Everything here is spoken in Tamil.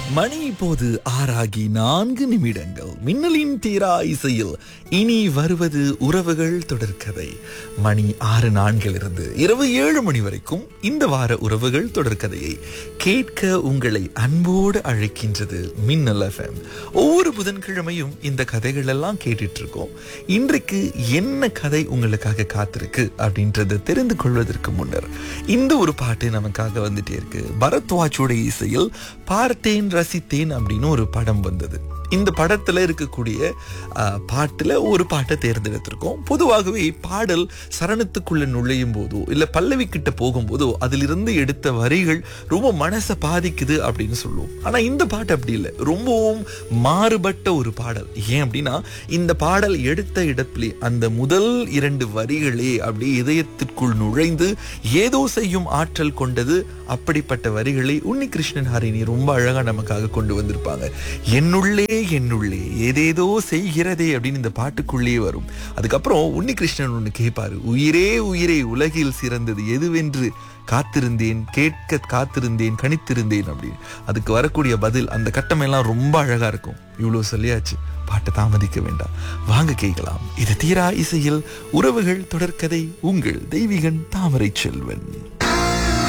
மணி இப்போது ஆறாகி நான்கு நிமிடங்கள் மின்னலின் தீரா இசையில் இனி வருவது உறவுகள் தொடர்கதை மணி ஆறு நான்கிலிருந்து இரவு ஏழு மணி வரைக்கும் இந்த வார உறவுகள் தொடர்கதையை கேட்க உங்களை அன்போடு அழைக்கின்றது மின்னல் எஃப்எம் ஒவ்வொரு புதன்கிழமையும் இந்த கதைகள் எல்லாம் கேட்டுட்டு இருக்கோம் இன்றைக்கு என்ன கதை உங்களுக்காக காத்திருக்கு அப்படின்றத தெரிந்து கொள்வதற்கு முன்னர் இந்த ஒரு பாட்டு நமக்காக வந்துட்டே இருக்கு பரத்வாஜோட இசையில் பார்த்தேன் ரசித்தேன் அப்படின்னு ஒரு படம் வந்தது இந்த படத்துல இருக்கக்கூடிய ஆஹ், பாட்டுல ஒரு பாட்டை தேர்ந்தெடுத்திருக்கோம் பொதுவாகவே பாடல் சரணத்துக்குள்ள நுழையும் போதோ இல்ல பல்லவி கிட்ட போகும்போதோ அதிலிருந்து எடுத்த வரிகள் ரொம்ப மனசை பாதிக்குது அப்படின்னு சொல்லுவோம் ஆனா இந்த பாட்டு அப்படி இல்லை ரொம்பவும் மாறுபட்ட ஒரு பாடல் ஏன் அப்படின்னா இந்த பாடல் எடுத்த இடத்திலே அந்த முதல் இரண்டு வரிகளே அப்படியே இதயத்திற்குள் நுழைந்து ஏதோ செய்யும் ஆற்றல் கொண்டது அப்படிப்பட்ட வரிகளை உன்னிகிருஷ்ணன் ஹரிணி ரொம்ப அழகா நமக்காக கொண்டு வந்திருப்பாங்க என்னுள்ளே என்னுள்ளே ஏதேதோ செய்கிறதே அப்படின்னு இந்த பாட்டுக்குள்ளேயே வரும் அதுக்கப்புறம் உன்னிகிருஷ்ணன் ஒண்ணு கேட்பாரு உயிரே உயிரே உலகில் சிறந்தது எதுவென்று காத்திருந்தேன் கேட்க காத்திருந்தேன் கணித்திருந்தேன் அப்படின்னு அதுக்கு வரக்கூடிய பதில் அந்த கட்டமெல்லாம் ரொம்ப அழகா இருக்கும் இவ்வளவு சொல்லியாச்சு பாட்டை தாமதிக்க வேண்டாம் வாங்க கேட்கலாம் இது தீரா இசையில் உறவுகள் தொடர்கதை உங்கள் தெய்வீகன் தாமரை செல்வன்